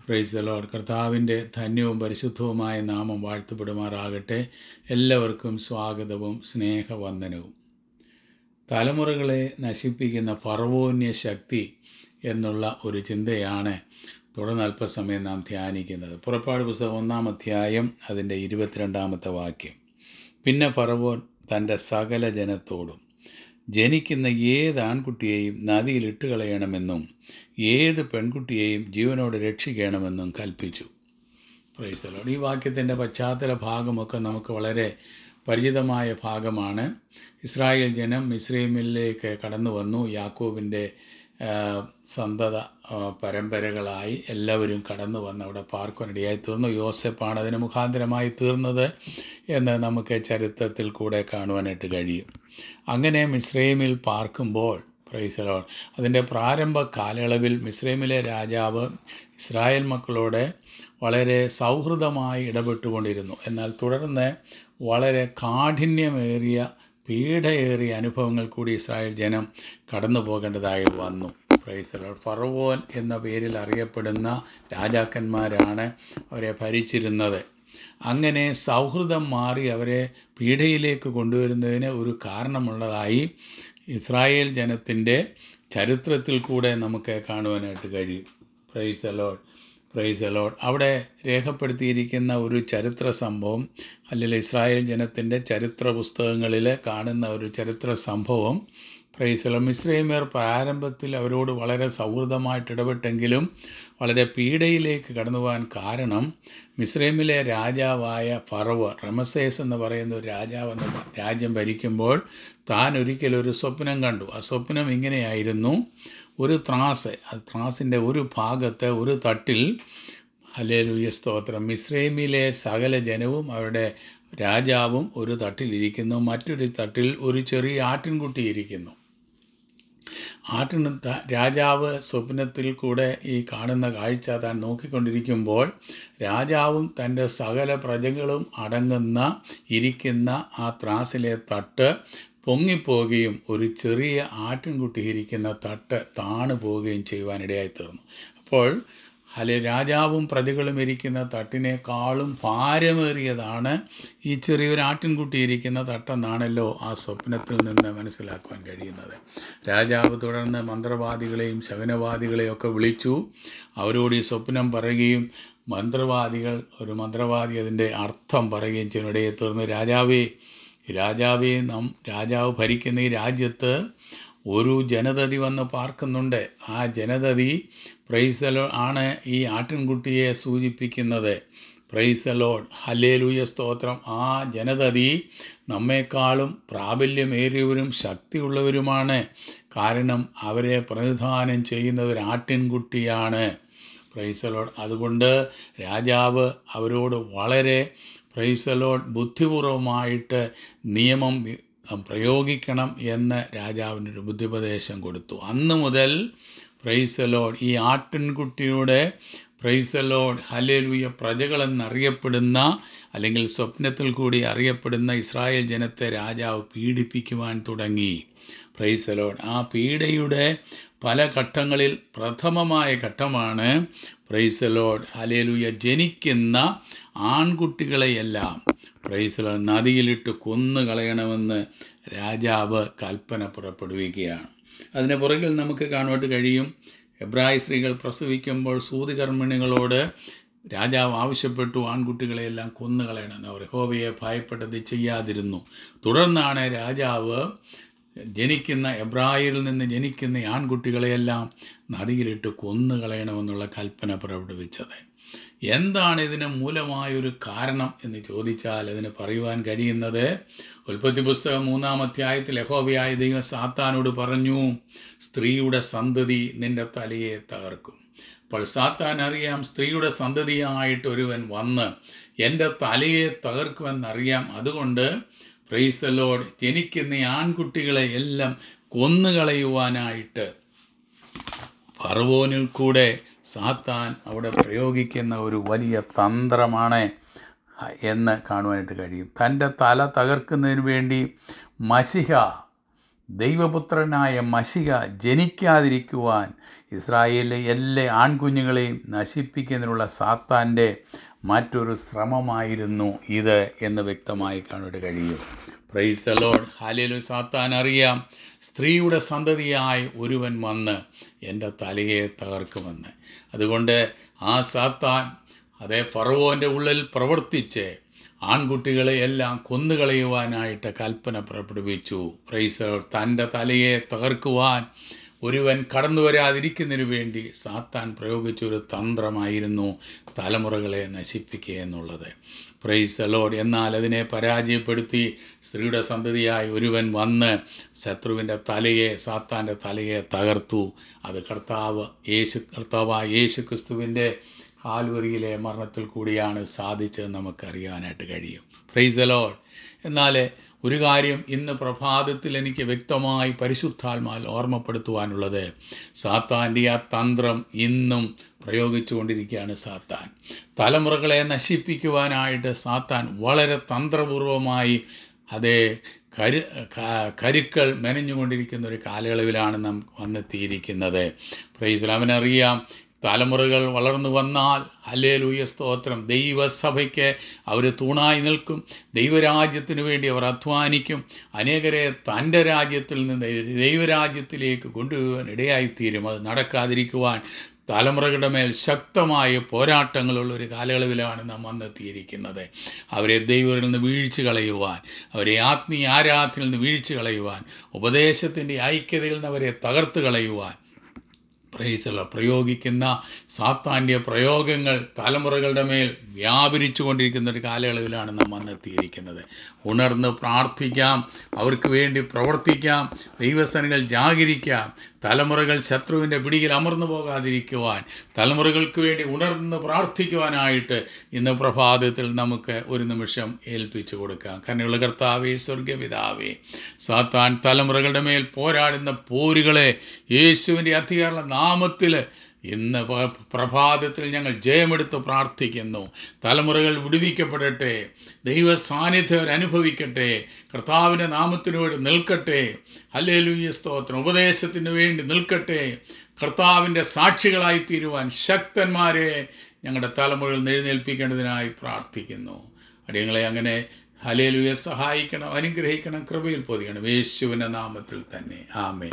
price load കർത്താവിൻ്റെ ധന്യവും പരിശുദ്ധവുമായ നാമം വാഴ്ത്തപ്പെടുമാറാകട്ടെ എല്ലാവർക്കും സ്വാഗതവും സ്നേഹവന്ദനവും തലമുറകളെ നശിപ്പിക്കുന്ന പർവോന്യ ശക്തി എന്നുള്ള ഒരു ചിന്തയാണ് തുടർന്ന് അല്പസമയം നാം ധ്യാനിക്കുന്നത് പുറപ്പാട് പുസ്തകം ഒന്നാം അധ്യായം അതിൻ്റെ ഇരുപത്തിരണ്ടാമത്തെ വാക്യം പിന്നെ ഫറവോൻ തൻ്റെ സകല ജനത്തോടും ജനിക്കുന്ന ഏത് ആൺകുട്ടിയെയും നദിയിൽ ഇട്ടുകളയണമെന്നും ഏത് പെൺകുട്ടിയെയും ജീവനോട് രക്ഷിക്കണമെന്നും കൽപ്പിച്ചു പ്രൈസലോട് ഈ വാക്യത്തിൻ്റെ പശ്ചാത്തല ഭാഗമൊക്കെ നമുക്ക് വളരെ പരിചിതമായ ഭാഗമാണ് ഇസ്രായേൽ ജനം മിസ്രൈമിലേക്ക് കടന്നു വന്നു യാക്കോബിൻ്റെ ആ, സന്തത ആ, പരമ്പരകളായി എല്ലാവരും കടന്നു വന്ന് അവിടെ പാർക്കുവാനിടയായി തീർന്നു യോസെപ്പാണ് അതിന് മുഖാന്തരമായി തീർന്നത് എന്ന് നമുക്ക് ചരിത്രത്തിൽ കൂടെ കാണുവാനായിട്ട് കഴിയും അങ്ങനെ മിസ്രൈമിൽ പാർക്കുമ്പോൾ പ്രൈസലോൺ അതിൻ്റെ പ്രാരംഭ കാലയളവിൽ മിസ്രൈമിലെ രാജാവ് ഇസ്രായേൽ മക്കളോട് വളരെ സൗഹൃദമായി ഇടപെട്ടുകൊണ്ടിരുന്നു എന്നാൽ തുടർന്ന് വളരെ കാഠിന്യമേറിയ പീഡയേറിയ അനുഭവങ്ങൾ കൂടി ഇസ്രായേൽ ജനം കടന്നു പോകേണ്ടതായി വന്നു പ്രൈസലോ ഫറവോൻ എന്ന പേരിൽ അറിയപ്പെടുന്ന രാജാക്കന്മാരാണ് അവരെ ഭരിച്ചിരുന്നത് അങ്ങനെ സൗഹൃദം മാറി അവരെ പീഡയിലേക്ക് കൊണ്ടുവരുന്നതിന് ഒരു കാരണമുള്ളതായി ഇസ്രായേൽ ജനത്തിൻ്റെ ചരിത്രത്തിൽ കൂടെ നമുക്ക് കാണുവാനായിട്ട് കഴിയും പ്രൈസ് അലോഡ് പ്രൈസ് അലോഡ് അവിടെ രേഖപ്പെടുത്തിയിരിക്കുന്ന ഒരു ചരിത്ര സംഭവം അല്ലെങ്കിൽ ഇസ്രായേൽ ജനത്തിൻ്റെ ചരിത്ര പുസ്തകങ്ങളിൽ കാണുന്ന ഒരു ചരിത്ര സംഭവം പ്രൈസലോ മിശ്രൈമേർ പ്രാരംഭത്തിൽ അവരോട് വളരെ സൗഹൃദമായിട്ട് ഇടപെട്ടെങ്കിലും വളരെ പീഡയിലേക്ക് കടന്നു പോകാൻ കാരണം മിശ്രൈമിലെ രാജാവായ ഫറവ് റമസേസ് എന്ന് പറയുന്ന ഒരു രാജാവ് എന്ന രാജ്യം ഭരിക്കുമ്പോൾ താൻ ഒരിക്കലും ഒരു സ്വപ്നം കണ്ടു ആ സ്വപ്നം ഇങ്ങനെയായിരുന്നു ഒരു ത്രാസ് ആ ത്രാസിൻ്റെ ഒരു ഭാഗത്ത് ഒരു തട്ടിൽ ഹലേലുയ സ്തോത്രം മിസ്രൈമിലെ സകല ജനവും അവരുടെ രാജാവും ഒരു തട്ടിലിരിക്കുന്നു മറ്റൊരു തട്ടിൽ ഒരു ചെറിയ ആട്ടിൻകുട്ടി ഇരിക്കുന്നു ആട്ടിന് ത- രാജാവ് സ്വപ്നത്തിൽ കൂടെ ഈ കാണുന്ന കാഴ്ച താൻ നോക്കിക്കൊണ്ടിരിക്കുമ്പോൾ രാജാവും തൻ്റെ സകല പ്രജകളും അടങ്ങുന്ന ഇരിക്കുന്ന ആ ത്രാസിലെ തട്ട് പൊങ്ങിപ്പോവുകയും ഒരു ചെറിയ ആട്ടിൻകുട്ടി ഇരിക്കുന്ന തട്ട് താണു പോവുകയും ചെയ്യുവാനിടയായി തീർന്നു അപ്പോൾ അല്ലെ രാജാവും പ്രജകളും ഇരിക്കുന്ന തട്ടിനേക്കാളും ഭാരമേറിയതാണ് ഈ ചെറിയൊരു ആട്ടിൻകുട്ടി ഇരിക്കുന്ന തട്ടെന്നാണല്ലോ ആ സ്വപ്നത്തിൽ നിന്ന് മനസ്സിലാക്കുവാൻ കഴിയുന്നത് രാജാവ് തുടർന്ന് മന്ത്രവാദികളെയും ശകനവാദികളെയും ഒക്കെ വിളിച്ചു അവരോട് ഈ സ്വപ്നം പറയുകയും മന്ത്രവാദികൾ ഒരു മന്ത്രവാദി അതിൻ്റെ അർത്ഥം പറയുകയും ചെയ്യുന്നിടയെ തുടർന്ന് രാജാവേ രാജാവേ നാം രാജാവ് ഭരിക്കുന്ന ഈ രാജ്യത്ത് ഒരു ജനതതി വന്ന് പാർക്കുന്നുണ്ട് ആ ജനതതി പ്രൈസലോ ആണ് ഈ ആട്ടിൻകുട്ടിയെ സൂചിപ്പിക്കുന്നത് പ്രൈസലോഡ് ഹലേലൂയ സ്തോത്രം ആ ജനതതി നമ്മെക്കാളും പ്രാബല്യമേറിയവരും ശക്തിയുള്ളവരുമാണ് കാരണം അവരെ പ്രതിനിധാനം ചെയ്യുന്നത് ഒരു ആട്ടിൻകുട്ടിയാണ് പ്രൈസലോഡ് അതുകൊണ്ട് രാജാവ് അവരോട് വളരെ പ്രൈസലോഡ് ബുദ്ധിപൂർവമായിട്ട് നിയമം വി- പ്രയോഗിക്കണം എന്ന് രാജാവിനൊരു ബുദ്ധിപദേശം കൊടുത്തു അന്ന് മുതൽ പ്രൈസലോഡ് ഈ ആട്ടിൻകുട്ടിയുടെ പ്രൈസലോഡ് ഹലേലുയ പ്രജകളെന്നറിയപ്പെടുന്ന അല്ലെങ്കിൽ സ്വപ്നത്തിൽ കൂടി അറിയപ്പെടുന്ന ഇസ്രായേൽ ജനത്തെ രാജാവ് പീഡിപ്പിക്കുവാൻ തുടങ്ങി പ്രൈസലോഡ് ആ പീഡയുടെ പല ഘട്ടങ്ങളിൽ പ്രഥമമായ ഘട്ടമാണ് പ്രൈസലോഡ് ഹലേലുയ ജനിക്കുന്ന ആൺകുട്ടികളെയെല്ലാം പ്രൈസലോഡ് നദിയിലിട്ട് കൊന്നു കളയണമെന്ന് രാജാവ് കൽപ്പന പുറപ്പെടുവിക്കുകയാണ് അതിന് പുറകിൽ നമുക്ക് കാണുവാൻ കഴിയും എബ്രായ സ്ത്രീകൾ പ്രസവിക്കുമ്പോൾ സൂതികർമ്മിണികളോട് രാജാവ് ആവശ്യപ്പെട്ടു ആൺകുട്ടികളെയെല്ലാം കൊന്നുകളയണമെന്ന് അവർ ഹോവയെ ഭയപ്പെട്ടത് ചെയ്യാതിരുന്നു തുടർന്നാണ് രാജാവ് ജനിക്കുന്ന എബ്രായരിൽ നിന്ന് ജനിക്കുന്ന ഈ ആൺകുട്ടികളെയെല്ലാം നദിയിലിട്ട് കൊന്നുകളയണമെന്നുള്ള കൽപ്പന പുറപ്പെടുവിച്ചത് എന്താണ് ഇതിന് മൂലമായൊരു കാരണം എന്ന് ചോദിച്ചാൽ അതിന് പറയുവാൻ കഴിയുന്നത് ഉൽപ്പത്തി പുസ്തകം മൂന്നാം അധ്യായത്തിൽ യഹോവയായ ദൈവം സാത്താനോട് പറഞ്ഞു സ്ത്രീയുടെ സന്തതി നിന്റെ തലയെ തകർക്കും അപ്പോൾ സാത്താൻ അറിയാം സ്ത്രീയുടെ സന്തതിയായിട്ട് ഒരുവൻ വന്ന് എൻ്റെ തലയെ തകർക്കുമെന്നറിയാം അതുകൊണ്ട് പ്രൈസലോട് ജനിക്കുന്ന ഈ ആൺകുട്ടികളെ എല്ലാം കൊന്നുകളയുവാനായിട്ട് ഫറവോനിൽ കൂടെ സാത്താൻ അവിടെ പ്രയോഗിക്കുന്ന ഒരു വലിയ തന്ത്രമാണ് എന്ന് കാണുവാനായിട്ട് കഴിയും തൻ്റെ തല തകർക്കുന്നതിന് വേണ്ടി മഷിഹ ദൈവപുത്രനായ മഷിക ജനിക്കാതിരിക്കുവാൻ ഇസ്രായേലിലെ എല്ലാ ആൺകുഞ്ഞുങ്ങളെയും നശിപ്പിക്കുന്നതിനുള്ള സാത്താൻ്റെ മറ്റൊരു ശ്രമമായിരുന്നു ഇത് എന്ന് വ്യക്തമായി കാണാൻ കഴിയും പ്രൈസ് ലോഡ് ഹാലേലു സാത്താൻ അറിയാം സ്ത്രീയുടെ സന്തതിയായി ഒരുവൻ വന്ന് എൻ്റെ തലയെ തകർക്കുമെന്ന് അതുകൊണ്ട് ആ സാത്താൻ അതേ ഫറവോൻ്റെ ഉള്ളിൽ പ്രവർത്തിച്ച് ആൺകുട്ടികളെ എല്ലാം കൊന്നുകളയുവാനായിട്ട് കൽപ്പന പുറപ്പെടുവിച്ചു പ്രൈസ് തൻ്റെ തലയെ തകർക്കുവാൻ ഒരുവൻ കടന്നു വരാതിരിക്കുന്നതിന് വേണ്ടി സാത്താൻ പ്രയോഗിച്ചൊരു തന്ത്രമായിരുന്നു തലമുറകളെ നശിപ്പിക്കുക എന്നുള്ളത് പ്രൈസ് അലോഡ് എന്നാൽ അതിനെ പരാജയപ്പെടുത്തി സ്ത്രീയുടെ സന്തതിയായി ഒരുവൻ വന്ന് ശത്രുവിൻ്റെ തലയെ സാത്താൻ്റെ തലയെ തകർത്തു അത് കർത്താവ് യേശു കർത്താവായ യേശു ക്രിസ്തുവിൻ്റെ കാൽവറിയിലെ മരണത്തിൽ കൂടിയാണ് സാധിച്ചതെന്ന് നമുക്കറിയാനായിട്ട് കഴിയും പ്രൈസ് അലോഡ് എന്നാൽ ഒരു കാര്യം ഇന്ന് പ്രഭാതത്തിൽ എനിക്ക് വ്യക്തമായി പരിശുദ്ധാത്മാൽ ഓർമ്മപ്പെടുത്തുവാനുള്ളത് സാത്താൻ്റെ ആ തന്ത്രം ഇന്നും പ്രയോഗിച്ചുകൊണ്ടിരിക്കുകയാണ് സാത്താൻ തലമുറകളെ നശിപ്പിക്കുവാനായിട്ട് സാത്താൻ വളരെ തന്ത്രപൂർവമായി അതേ കരു ക- കരുക്കൾ മെനഞ്ഞുകൊണ്ടിരിക്കുന്ന ഒരു കാലയളവിലാണ് നാം വന്നെത്തിയിരിക്കുന്നത് പ്രൈസ് അവനറിയാം തലമുറകൾ വളർന്നു വന്നാൽ ഹല്ലേലൂയ സ്തോത്രം ദൈവസഭയ്ക്ക് അവർ തൂണായി നിൽക്കും ദൈവരാജ്യത്തിനു വേണ്ടി അവർ അധ്വാനിക്കും അനേകരെ തൻ്റെ രാജ്യത്തിൽ നിന്ന് ദൈവരാജ്യത്തിലേക്ക് കൊണ്ടുപോകാൻ ഇടയായിത്തീരും അത് നടക്കാതിരിക്കുവാൻ തലമുറകളുടെ മേൽ ശക്തമായ പോരാട്ടങ്ങളുള്ള ഒരു കാലയളവിലാണ് നാം വന്നെത്തിയിരിക്കുന്നത് അവരെ ദൈവത്തിൽ നിന്ന് വീഴ്ച കളയുവാൻ അവരെ ആത്മീയ ആരാധനയിൽ നിന്ന് വീഴ്ച കളയുവാൻ ഉപദേശത്തിൻ്റെ ഐക്യതയിൽ നിന്ന് അവരെ തകർത്ത് കളയുവാൻ പ്രയോഗിച്ചുള്ള പ്രയോഗിക്കുന്ന സാത്താന്യ പ്രയോഗങ്ങൾ തലമുറകളുടെ മേൽ വ്യാപരിച്ചു കൊണ്ടിരിക്കുന്ന ഒരു കാലയളവിലാണ് നാം വന്നെത്തിയിരിക്കുന്നത് ഉണർന്ന് പ്രാർത്ഥിക്കാം അവർക്ക് വേണ്ടി പ്രവർത്തിക്കാം ദൈവസനങ്ങൾ ജാഗരിക്കാം തലമുറകൾ ശത്രുവിൻ്റെ പിടിയിൽ അമർന്നു പോകാതിരിക്കുവാൻ തലമുറകൾക്ക് വേണ്ടി ഉണർന്ന് പ്രാർത്ഥിക്കുവാനായിട്ട് ഇന്ന് പ്രഭാതത്തിൽ നമുക്ക് ഒരു നിമിഷം ഏൽപ്പിച്ചു കൊടുക്കാം കരുണയുള്ള കർത്താവേ സ്വർഗപിതാവേ സാത്താൻ തലമുറകളുടെ മേൽ പോരാടുന്ന പോരുകളെ യേശുവിൻ്റെ അധികാര നാമത്തിൽ ഇന്ന് പ- പ്രഭാതത്തിൽ ഞങ്ങൾ ജയമെടുത്ത് പ്രാർത്ഥിക്കുന്നു തലമുറകൾ വിടുവിക്കപ്പെടട്ടെ ദൈവ സാന്നിധ്യം അനുഭവിക്കട്ടെ കർത്താവിൻ്റെ നാമത്തിനു വേണ്ടി നിൽക്കട്ടെ ഹല്ലേലൂയ സ്തോത്രം ഉപദേശത്തിന് വേണ്ടി നിൽക്കട്ടെ കർത്താവിൻ്റെ സാക്ഷികളായി തീരുവാൻ ശക്തന്മാരെ ഞങ്ങളുടെ തലമുറകൾ എഴുന്നേൽപ്പിക്കേണ്ടതിനായി പ്രാർത്ഥിക്കുന്നു അടിയങ്ങളെ അങ്ങനെ ഹലേലുയെ സഹായിക്കണം അനുഗ്രഹിക്കണം കൃപയിൽ പൊതിയണം യേശുവിൻ്റെ നാമത്തിൽ തന്നെ ആമേ